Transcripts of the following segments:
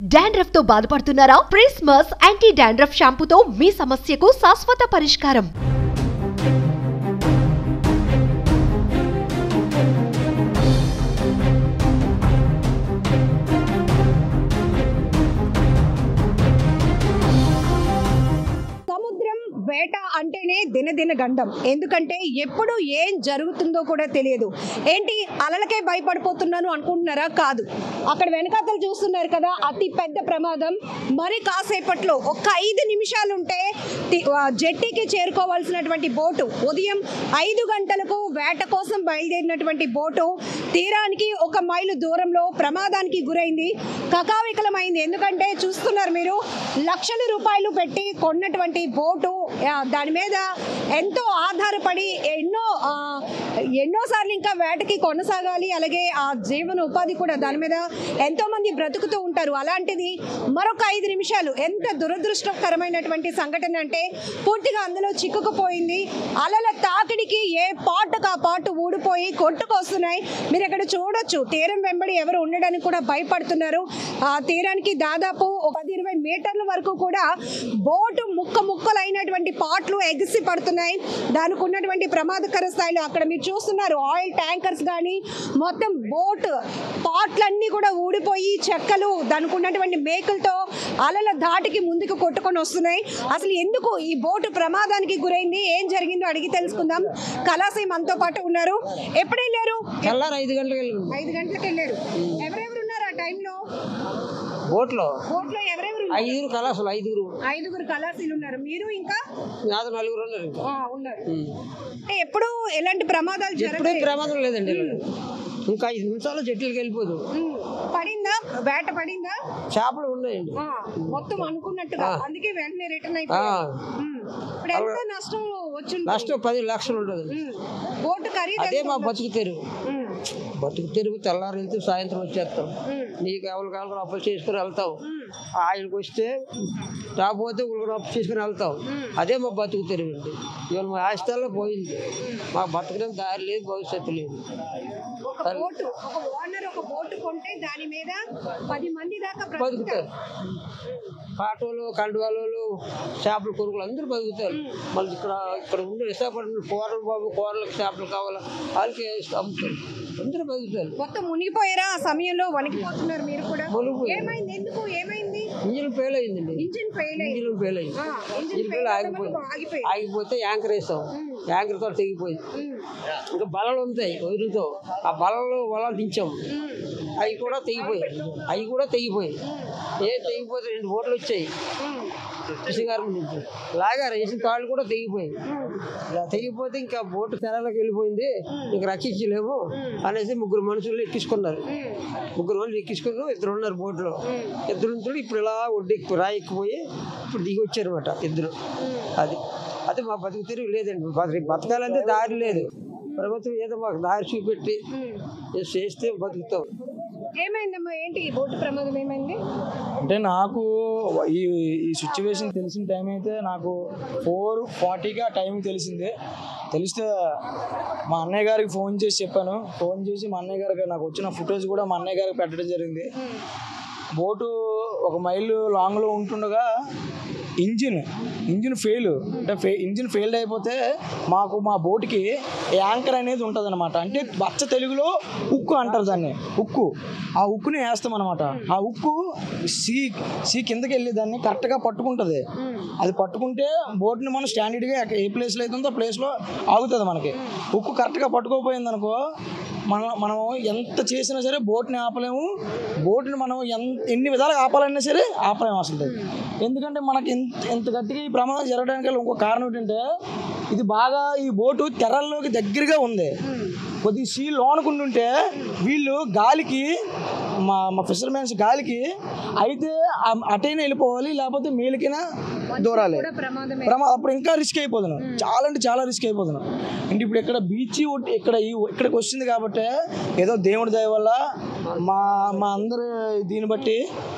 Dandruff తో బాధపడుతున్నారా ప్రిస్మస్ anti dandruff షాంపూతో మీ సమస్యకు శాశ్వత పరిష్కారం సముద్రం వేట అంటేనే దినదిన గండం ఎందుకంటే ఎప్పుడు ఏం జరుగుతుందో కూడా తెలియదు ఏంటి అలలకే భయపడిపోతున్నాను అనుకుంటున్నారా కాదు అక్కడ వెనకాతలు చూస్తున్నారు కదా అతి పెద్ద ప్రమాదం మరి కాసేపట్లో ఒక్క ఐదు నిమిషాలు ఉంటే తి- ఆ, జెట్టీకి చేరుకోవాల్సినటువంటి బోటు ఉదయం ఐదు గంటలకు వేట కోసం బయలుదేరినటువంటి బోటు తీరానికి ఒక మైలు దూరంలో ప్రమాదానికి గురైంది కకావికలమైంది ఎందుకంటే చూస్తున్నారు మీరు లక్షల రూపాయలు పెట్టి కొన్నటువంటి బోటు ఆ, దాని మీద ఎంతో ఆధారపడి ఎన్నో ఆ, ఎన్నోసార్లు ఇంకా వేటకి కొనసాగాలి అలాగే ఆ జీవన ఉపాధి కూడా దాని మీద ఎంతో మంది బ్రతుకుతూ ఉంటారు అలాంటిది మరొక ఐదు నిమిషాలు ఎంత దురదృష్టకరమైనటువంటి సంఘటన అంటే పూర్తిగా అందులో చిక్కుకుపోయింది అలల తాకిడికి ఏ పాటుకు ఆ పాటు ఊడిపోయి కొట్టుకొస్తున్నాయి మీరు ఇక్కడ చూడొచ్చు తీరం వెంబడి ఎవరు ఉండడానికి కూడా భయపడుతున్నారు ఆ తీరానికి దాదాపు ఒక పది ఇరవై మీటర్ల వరకు కూడా బోటు ముక్క ముక్కలైనటువంటి పాట్లు ఎగిసి పడుతున్నాయి దానికి ఉన్నటువంటి ప్రమాదకర స్థాయిలో అక్కడ మీరు చూస్తున్నారు ఆయిల్ ట్యాంకర్స్ కానీ మొత్తం బోట్ పాట్లన్నీ కూడా ఊడిపోయి చెక్కలు దానికి ఉన్నటువంటి మేకులతో అలల ధాటికి ముందుకు కొట్టుకొని వస్తున్నాయి అసలు ఎందుకు ఈ బోటు ప్రమాదానికి గురైంది ఏం జరిగిందో అడిగి తెలుసుకుందాం కళాసి మనతో పాటు ఉన్నారు ఎప్పుడు వెళ్ళారు తెల్లారు ఐదు గంటలకు వెళ్ళింది ఐదు గంటలకు వెళ్ళారు ఎవరెవరు ఉన్నారు ఆ టైంలో బోట్లో బోట్లో ఎవరెవరు ఉన్నారు? ఐదుగురు కళాసులు ఐదుగురు ఐదుగురు కళాశీలు ఉన్నారు మీరు ఇంకా నాతో నలుగురు ఉన్నారు ఇంకా ఆ, ఉన్నారు ఉమ్. అంటే ఎప్పుడు ఎలాంటి ప్రమాదాలు ఎప్పుడే జరగలేదు ప్రమాదం లేదండి ఇలా. ఇంకా ఐదు నిమిషాలు చెట్లకి వెళ్ళిపోదు ఉమ్. పడిందా వేట పడిందా చేపలు ఉన్నాయండి ఆ, మొత్తం అనుకున్నట్టుగా ఆ. అందుకే వెంటనే రిటర్న్ ఆ, అయిపోయారు ఉమ్. ఇప్పుడు ఎంత నష్టం వచ్చి నష్టం పది లక్షలు ఉంటుంది బోటు ఖరీదు అదే ఎంత మా ఉండొచ్చు? బతుకు తెరువు ఉమ్. బతుకు తెరువు తెల్లారు వెళ్తే సాయంత్రం వచ్చేస్తాం ఉమ్. నీకు ఎవరు కావాలి అప్పులు చేసుకుని వెళ్తాం ఉమ్. ఆయనకు వస్తే రాకపోతే ఊరికి అప్పు చేసుకుని వెళ్తాం అదే మా బతుకు తెరువు అండి ఇవాళ మా ఆస్తిలో పోయింది మా బతకడం దారి లేదు భవిష్యత్తు లేదు ఒక బోటు ఒక ఓనర్ ఒక బోటు కొంటే దాని మీద పది మంది దాకా బ్రతుకుతారు బతుకుతారు పాటోలు కండువాళ్ళు చేపల కొనుగోలు అందరూ బతుకుతారు మళ్ళీ ఇక్కడ ఇక్కడ ఉండే విశాఖపట్నం కూరలు బాబు కూరలకు చేపలు కావాలా వాళ్ళకి అమ్ముతారు అందరూ బతుకుతారు మొత్తం మునిగిపోయారా ఆ సమయంలో వణికిపోతున్నారు మీరు కూడా మునిగిపోయారు. ఏమైంది ఎందుకు ఏమైంది ఇంజిన్ ఫెయిల్ అయిందండి ఇంజిన్ ఫెయిల్ అయింది ఇంజిన్ ఫెయిల్ అయింది ఆ, ఇంజిన్ ఇంజిన్ ఫెయిల్ ఫెయిల్ అవ్వడం ఆగిపోయింది వల్ల ఆగిపోయింది ఆగిపోతే యాంకర్ వేసాం యాంకర్ తో తెగిపోయింది ఉమ్. ఇంకా బలలు ఉంటాయి వదులుతో ఆ బలలో వలలు దించాం అవి కూడా తెగిపోయాయి అవి కూడా తెగిపోయాయి ఏ తెగిపోతే రెండు బోట్లు వచ్చాయి ఉమ్. కృషిగారు నుంచి లాగారు వేసిన తాళ్ళు కూడా తెగిపోయాయి ఇలా తెగిపోతే ఇంకా బోటు తెరలోకి వెళ్ళిపోయింది ఇంక రక్షించలేము అనేసి ముగ్గురు మనుషులు ఎక్కించుకున్నారు ముగ్గురు మనుషులు ఎక్కించుకున్నారు ఇద్దరు ఉన్నారు బోట్లో ఇద్దరు నుంచి ఇప్పుడు ఇలా ఒడ్డు రాయి ఎక్కిపోయి ఇప్పుడు దిగి వచ్చారన్నమాట ఇద్దరు అది అది మా బతుకు తిరిగి లేదండి బతక- బతకాలంటే దారి లేదు ప్రభుత్వం ఏదో మాకు దారి చూపెట్టి ఏదో చేస్తే బతుకుతాం ఏమైందమ్మా ఏంటి ఈ బోటు ప్రమాదం ఏమైంది అంటే నాకు ఈ ఈ సిచ్యువేషన్ తెలిసిన టైం అయితే నాకు ఫోర్ ఫార్టీకి ఆ టైం తెలిసింది తెలిస్తే మా అన్నయ్య గారికి ఫోన్ చేసి చెప్పాను ఫోన్ చేసి మా అన్నయ్య గారికి నాకు వచ్చిన ఫుటేజ్ కూడా మా అన్నయ్య గారికి పెట్టడం జరిగింది బోటు ఒక మైలు లాంగ్లో ఉంటుండగా ఇంజిన్ ఇంజిన్ ఫెయిల్ అంటే ఫె ఇంజిన్ ఫెయిల్డ్ అయిపోతే మాకు మా బోట్కి యాంకర్ అనేది ఉంటుంది అనమాట అంటే బచ్చ తెలుగులో ఉక్కు అంటారు దాన్ని ఉక్కు ఆ ఉక్కుని వేస్తాం అనమాట ఆ ఉక్కు సీ సీ కిందకి వెళ్ళి దాన్ని కరెక్ట్గా పట్టుకుంటుంది అది పట్టుకుంటే బోట్ని మనం స్టాండర్డ్గా ఏ ప్లేస్లో అయితే ఉందో ఆ ప్లేస్లో ఆగుతుంది మనకి ఉక్కు కరెక్ట్గా పట్టుకోపోయింది అనుకో మనం మనం ఎంత చేసినా సరే బోట్ని ఆపలేము బోట్ని మనం ఎంత ఎన్ని విధాలుగా ఆపాలన్నా సరే ఆపలేము అసలు ఎందుకంటే మనకి ఎంత ఎంత గట్టిగా ఈ ప్రమాదం జరగడానికి గల ఇంకో కారణం ఏంటంటే ఇది బాగా ఈ బోటు తెరల్లోకి దగ్గరగా ఉంది కొద్ది సీ లోనుకుంటుంటే వీళ్ళు గాలికి మా మా ఫిషర్మెన్స్ గాలికి అయితే ఆ- అటైనా వెళ్ళిపోవాలి లేకపోతే మేలికైనా దూరాలి కూడా ప్రమాదమే ప్రమా అప్పుడు ఇంకా రిస్క్ అయిపోతున్నాం చాలా అంటే చాలా రిస్క్ అయిపోతున్నాం అంటే ఇప్పుడు ఇక్కడ బీచ్ ఇక్కడ ఈ ఇక్కడికి వచ్చింది కాబట్టి ఏదో దేవుడి దయ వల్ల మా మా అందరి దీన్ని బట్టి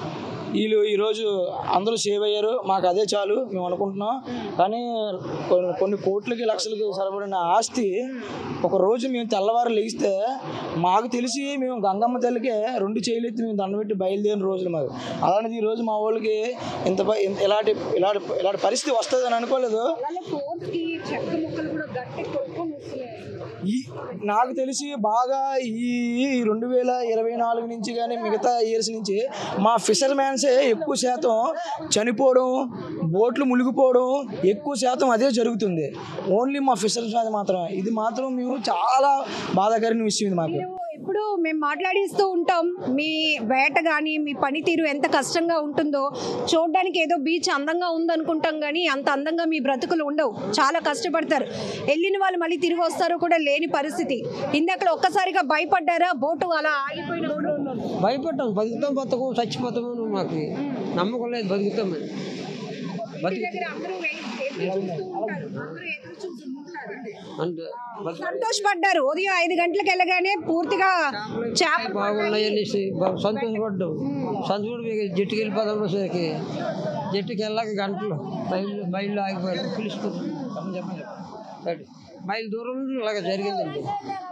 వీళ్ళు ఈరోజు అందరూ సేవ్ అయ్యారు మాకు అదే చాలు మేము అనుకుంటున్నాం కానీ కొన్ని కొన్ని కోట్లకి లక్షలకి సరిపడిన ఆస్తి ఒక రోజు మేము తెల్లవారు లేస్తే మాకు తెలిసి మేము గంగమ్మ తల్లికే రెండు చేయలెత్తి మేము దండం పెట్టి బయలుదేరిన రోజులు మాకు అలాంటిది ఈ రోజు మా వాళ్ళకి ఇంత ప- ఇంత- ఇలాంటి ఇలాంటి ఇలాంటి పరిస్థితి వస్తుంది అని అనుకోలేదు అలానే ఫోర్స్కి చెక్క ముక్కలు కూడా గట్టి కొట్టుకొని వస్తున్నాయి ఈ నాకు తెలిసి బాగా ఈ రెండు వేల ఇరవై నాలుగు నుంచి కానీ మిగతా ఇయర్స్ నుంచి మా ఫిషర్ మ్యాన్సే ఎక్కువ శాతం చనిపోవడం బోట్లు మునిగిపోవడం ఎక్కువ శాతం అదే జరుగుతుంది ఓన్లీ మా ఫిషర్ మ్యాన్ మాత్రమే ఇది మాత్రం మేము చాలా బాధాకరమైన విషయం ఇది మాకు మీరు ఎప్పుడు మేము మాట్లాడిస్తూ ఉంటాం మీ వేట కానీ మీ పనితీరు ఎంత కష్టంగా ఉంటుందో చూడడానికి ఏదో బీచ్ అందంగా ఉందనుకుంటాం కానీ అంత అందంగా మీ బ్రతుకులు ఉండవు చాలా కష్టపడతారు వెళ్ళిన వాళ్ళు మళ్ళీ తిరిగి వస్తారో కూడా లేని పరిస్థితి ఇందాక ఒక్కసారిగా భయపడ్డారా బోటు అలా ఆగిపోయినప్పుడు భయపడ్డాం బతుకుతాం బతకం చచ్చిపోతాము అని మాకు నమ్మకం లేదు బతుకుతామని ఇంటి బతుకు దగ్గర అందరూ వెయిట్- ఎదురు చూస్తూ ఉంటారు. అందరూ ఎదురు చూస్తూ ఉంటారు. అంటే బతుకు సంతోషపడ్డారు ఉదయం ఐదు గంటలకు వెళ్ళగానే పూర్తిగా చేప బాగున్నాయి అనేసి బా- సంతోషపడ్డాం సంతోషపడి జట్టుకి వెళ్ళిపోదాం సరికి జట్టుకి వెళ్ళాక గంటలు బయలు బయలు ఆగిపోయారు పిలుచుకుంటాం చెప్పండి చెప్పండి చెప్పండి మైలు దూరం నుండి ఇలాగ జరిగిందండి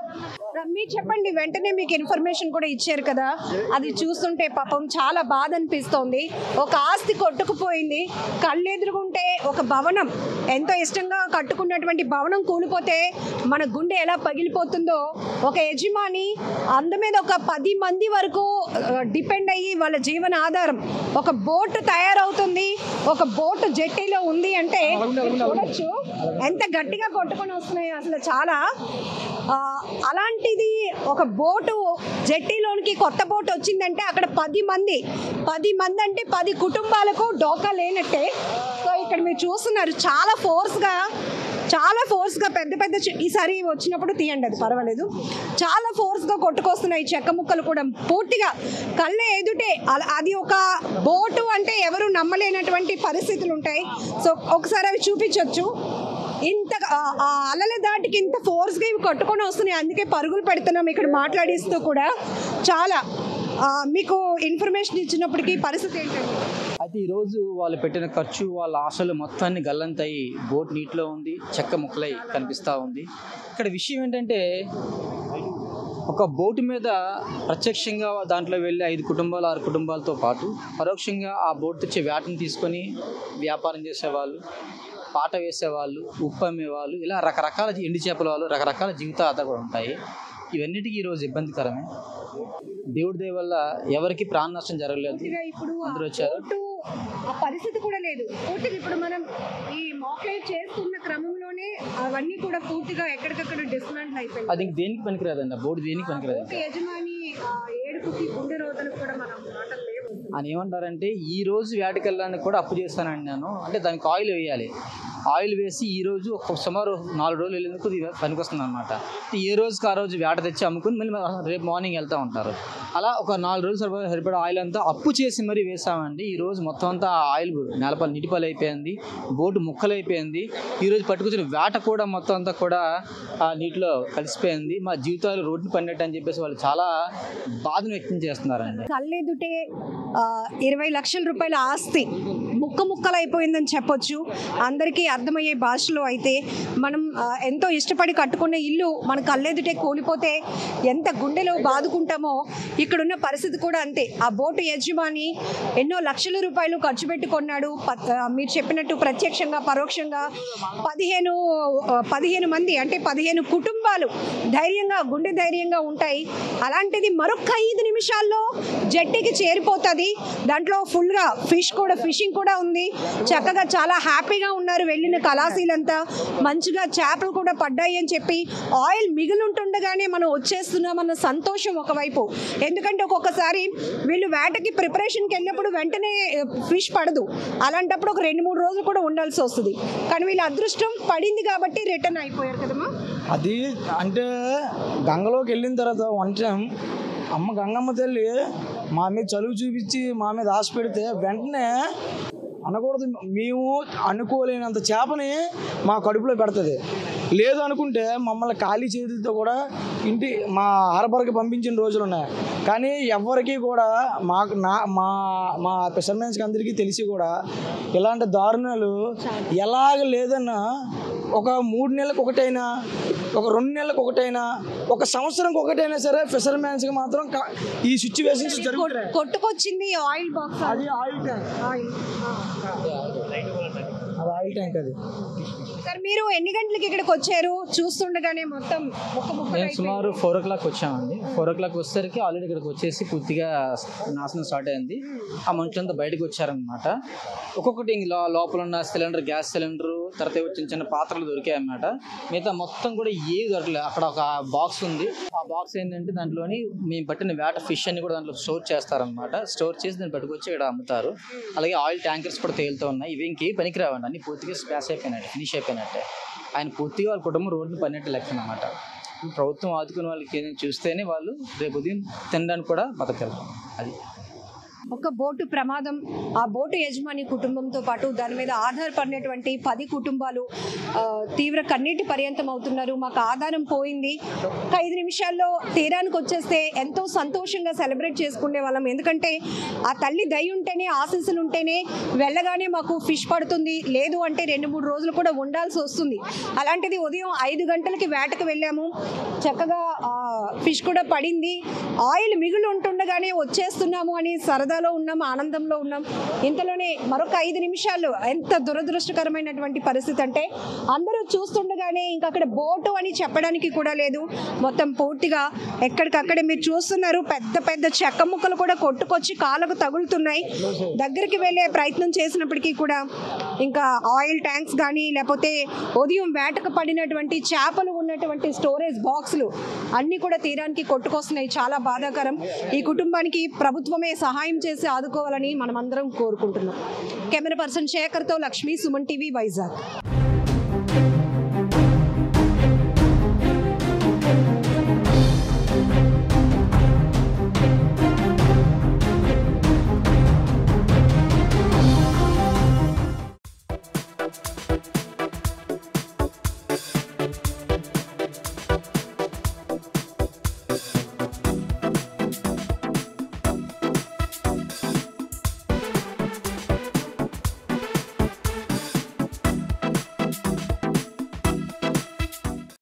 మీరు చెప్పండి వెంటనే మీకు ఇన్ఫర్మేషన్ కూడా ఇచ్చారు కదా అది చూస్తుంటే పాపం చాలా బాధ అనిపిస్తోంది ఒక ఆస్తి కొట్టుకుపోయింది కళ్ళెదురుగుంటే ఒక భవనం ఎంతో ఇష్టంగా కట్టుకున్నటువంటి భవనం కూలిపోతే మన గుండె ఎలా పగిలిపోతుందో ఒక యజమాని అంద మీద ఒక పది మంది వరకు డిపెండ్ అయ్యి వాళ్ళ జీవన ఆధారం ఒక బోటు తయారవుతుంది ఒక బోటు జట్టీలో ఉంది అంటే చూడొచ్చు ఎంత గట్టిగా కొట్టుకొని వస్తున్నాయి అసలు చాలా ఆ, అలాంటిది ఒక బోటు జట్టీలోనికి కొత్త బోటు వచ్చిందంటే అక్కడ పది మంది పది మంది అంటే పది కుటుంబాలకు డోకా లేనట్టే సో ఇక్కడ మీరు చూస్తున్నారు చాలా ఫోర్స్గా చాలా ఫోర్స్గా పెద్ద పెద్ద చె- ఈసారి వచ్చినప్పుడు తీయండి అది పర్వాలేదు చాలా ఫోర్స్గా కొట్టుకొస్తున్నాయి ఈ చెక్క ముక్కలు కూడా పూర్తిగా కళ్ళ ఎదుటే అల- అది ఒక బోటు అంటే ఎవరు నమ్మలేనటువంటి పరిస్థితులు ఉంటాయి సో ఒకసారి అవి చూపించవచ్చు ఇంత ఆ- ఆ అలల దాటికి ఇంత ఫోర్స్గా ఇవి కొట్టుకొని వస్తున్నాయి అందుకే పరుగులు పెడుతున్నాం ఇక్కడ మాట్లాడిస్తూ కూడా చాలా ఆ, మీకు ఇన్ఫర్మేషన్ ఇచ్చినప్పటికీ పరిస్థితి ఏంటండి అయితే ఈరోజు వాళ్ళు పెట్టిన ఖర్చు వాళ్ళ ఆశలు మొత్తాన్ని గల్లంతయి బోట్ నీటిలో ఉంది చెక్క ముక్కలై కనిపిస్తూ ఉంది ఇక్కడ విషయం ఏంటంటే ఒక బోటు మీద ప్రత్యక్షంగా దాంట్లో వెళ్ళి ఐదు కుటుంబాలు ఆరు కుటుంబాలతో పాటు పరోక్షంగా ఆ బోట్ తెచ్చే వేటను తీసుకొని వ్యాపారం చేసేవాళ్ళు పాట వేసేవాళ్ళు ఉప్పు అమ్మేవాళ్ళు ఇలా రకరకాల ఎండి చేపల వాళ్ళు రకరకాల జీవితాలు కూడా ఉంటాయి ఇవన్నిటికీ ఈరోజు ఇబ్బందికరమే దేవుడి దయ వల్ల ఎవరికి ప్రాణ నష్టం జరగలేదు పూర్తిగా ఇప్పుడు ఆ అందరూ వచ్చారు. బోటు ఆ పరిస్థితి కూడా లేదు పూర్తిగా ఇప్పుడు మనం ఈ మాక్లైట్ చేస్తున్న క్రమంలోనే అవన్నీ కూడా పూర్తిగా ఎక్కడికక్కడ డిస్మాంటిల్ అయిపోయింది అది ఇంక దేనికి పనికిరాదండి ఆ బోర్డు దేనికి పనికిరాదు బోటు యజమాని ఆ, ఏడుపుకి గుండె రోదలకు కూడా మనం మాటలు లేవు అని ఏమంటారంటే ఈ రోజు వేటకెళ్ళడానికి కూడా అప్పు చేస్తానండి నేను అంటే దానికి ఆయిల్ వేయాలి ఆయిల్ వేసి ఈ రోజు ఒక సుమారు నాలుగు రోజులు వెళ్ళేందుకు ఇది పనికొస్తుంది అనమాట ఏ రోజుకి ఆ రోజు వేట తెచ్చి అమ్ముకుని మళ్ళీ రేపు మార్నింగ్ వెళ్తూ ఉంటారు అలా ఒక నాలుగు రోజులు సరిపడా సరిపడా ఆయిల్ అంతా అప్పు చేసి మరీ వేసామండి ఈ రోజు మొత్తం అంతా ఆ ఆయిల్ నేలపాలు నీటిపాలు అయిపోయింది బోటు ముక్కలు అయిపోయింది ఈ రోజు పట్టుకొచ్చిన వేట కూడా మొత్తం అంతా కూడా ఆ నీటిలో కలిసిపోయింది మా జీవితాలు రోడ్డు పడినట్టు అని చెప్పేసి వాళ్ళు చాలా బాధను వ్యక్తం చేస్తున్నారండి కళ్ళెదుటే ఆ, ఇరవై లక్షల రూపాయల ఆస్తి ముక్క ముక్కలు అయిపోయిందని చెప్పొచ్చు అందరికీ అర్థమయ్యే భాషలో అయితే మనం ఆ, ఎంతో ఇష్టపడి కట్టుకున్న ఇల్లు మన కళ్ళెదుటే కూలిపోతే ఎంత గుండెలో బాదుకుంటామో ఇక్కడున్న పరిస్థితి కూడా అంతే ఆ బోటు యజమాని ఎన్నో లక్షల రూపాయలు ఖర్చు పెట్టి కొన్నాడు ప- ఆ, మీరు చెప్పినట్టు ప్రత్యక్షంగా పరోక్షంగా పదిహేను ఆ, పదిహేను మంది అంటే పదిహేను కుటుంబాలు ధైర్యంగా గుండె ధైర్యంగా ఉంటాయి అలాంటిది మరొక ఐదు నిమిషాల్లో జట్టికి చేరిపోతుంది దాంట్లో ఫుల్గా ఫిష్ కూడా ఫిషింగ్ కూడా ఉంది చక్కగా చాలా హ్యాపీగా ఉన్నారు వెళ్ళిన కళాశీలంతా మంచిగా చేపలు కూడా పడ్డాయి అని చెప్పి ఆయిల్ మిగిలింటుండగానే మనం వచ్చేస్తున్నామన్న సంతోషం ఒకవైపు ఎందుకంటే ఒక్కొక్కసారి వీళ్ళు వేటకి ప్రిపరేషన్కి వెళ్ళినప్పుడు వెంటనే ఫిష్ పడదు అలాంటప్పుడు ఒక రెండు మూడు రోజులు కూడా ఉండాల్సి వస్తుంది కానీ వీళ్ళ అదృష్టం పడింది కాబట్టి రిటర్న్ అయిపోయారు కదమ్మా అది అంటే గంగలోకి వెళ్ళిన తర్వాత వన్ టైం అమ్మ గంగమ్మ తల్లి మా మీద చలువు చూపించి మా మీద ఆశ పెడితే వెంటనే అనకూడదు మేము అనుకోలేనంత చేపని మా కడుపులో పెడుతుంది లేదు అనుకుంటే మమ్మల్ని ఖాళీ చేతులతో కూడా ఇంటి మా హార్బర్కి పంపించిన రోజులు ఉన్నాయి కానీ ఎవరికి కూడా మాకు నా మా మా ఫిషర్మెన్స్కి అందరికీ తెలిసి కూడా ఇలాంటి దారుణాలు ఎలాగ లేదన్నా ఒక మూడు నెలలకు ఒకటైనా ఒక రెండు నెలలకు ఒకటైనా ఒక సంవత్సరంకి ఒకటైనా సరే ఫిషర్మెన్స్కి మాత్రం క- ఈ సిచ్యువేషన్స్ జరుగుతాయి కొట్టుకొచ్చింది ఆయిల్ బాక్స్ అది ఆయిల్ ట్యాంక్ ఆయిల్ అది ఆయిల్ ట్యాంక్ అది సార్ మీరు ఎన్ని గంటలకి ఇక్కడికి వచ్చారు చూస్తుండగానే మొత్తం ముక్క ముక్క నేను సుమారు ఫోర్ ఓ క్లాక్ వచ్చామండి ఫోర్ ఓ క్లాక్ వచ్చేసరికి ఆల్రెడీ ఇక్కడికి వచ్చేసి పూర్తిగా నాశనం స్టార్ట్ అయింది ఆ మనుషులంతా బయటకు వచ్చారనమాట ఒక్కొక్కటి ఇంక లో- లోపల ఉన్న సిలిండర్ గ్యాస్ సిలిండర్ తర్వాత ఏవో చిన్న చిన్న పాత్రలు దొరికాయి అన్నమాట మిగతా మొత్తం కూడా ఏవి దొరకలేదు అక్కడ ఒక బాక్స్ ఉంది ఆ బాక్స్ ఏంటంటే దాంట్లోని మేము పట్టిన వేట ఫిష్ అన్ని కూడా దాంట్లో స్టోర్ చేస్తారనమాట స్టోర్ చేసి దాన్ని పట్టుకొచ్చి ఇక్కడ అమ్ముతారు అలాగే ఆయిల్ ట్యాంకర్స్ కూడా తేలుతూ ఉన్నాయి ఇవి ఇంకేం పనికిరావండి అన్ని పూర్తిగా స్పాష్ అయిపోయినట్టు ఫినిష్ అయిపోయినట్టే ఆయన పూర్తిగా వాళ్ళ కుటుంబం రోడ్డుని పడినట్టు లెక్క అనమాట ప్రభుత్వం ఆదుకునే వాళ్ళకి ఏదైనా చూస్తేనే వాళ్ళు రేపు ఉదయం తినడానికి కూడా బతకగలరు అది ఒక బోటు ప్రమాదం ఆ బోటు యజమాని కుటుంబంతో పాటు దాని మీద ఆధారపడినటువంటి పది కుటుంబాలు ఆ, తీవ్ర కన్నీటి పర్యంతం అవుతున్నారు మాకు ఆధారం పోయింది ఒక ఐదు నిమిషాల్లో తీరానికి వచ్చేస్తే ఎంతో సంతోషంగా సెలబ్రేట్ చేసుకునే వాళ్ళం ఎందుకంటే ఆ తల్లి దయ ఉంటేనే ఆశీస్సులు ఉంటేనే వెళ్ళగానే మాకు ఫిష్ పడుతుంది లేదు అంటే రెండు మూడు రోజులు కూడా ఉండాల్సి వస్తుంది అలాంటిది ఉదయం ఐదు గంటలకి వేటకు వెళ్ళాము చక్కగా ఫిష్ కూడా పడింది ఆయిల్ మిగులు ఉంటుండగానే వచ్చేస్తున్నాము అని సరదాలో ఉన్నాం ఆనందంలో ఉన్నాం ఇంతలోనే మరొక ఐదు నిమిషాలు ఎంత దురదృష్టకరమైనటువంటి పరిస్థితి అంటే అందరూ చూస్తుండగానే ఇంకా అక్కడ బోటు అని చెప్పడానికి కూడా లేదు మొత్తం పూర్తిగా ఎక్కడికక్కడే మీరు చూస్తున్నారు పెద్ద పెద్ద చెక్క ముక్కలు కూడా కొట్టుకొచ్చి కాళ్ళకు తగులుతున్నాయి దగ్గరికి వెళ్ళే ప్రయత్నం చేసినప్పటికీ కూడా ఇంకా ఆయిల్ ట్యాంక్స్ కానీ లేకపోతే ఉదయం వేటకు పడినటువంటి చేపలు ఉన్నటువంటి స్టోరేజ్ బాక్సులు అన్నీ కూడా తీరానికి కొట్టుకొస్తున్నాయి చాలా బాధాకరం ఈ కుటుంబానికి ప్రభుత్వమే సహాయం చేసి ఆదుకోవాలని మనమందరం కోరుకుంటున్నాం కెమెరా పర్సన్ శేఖర్తో లక్ష్మి సుమన్ టీవీ వైజాగ్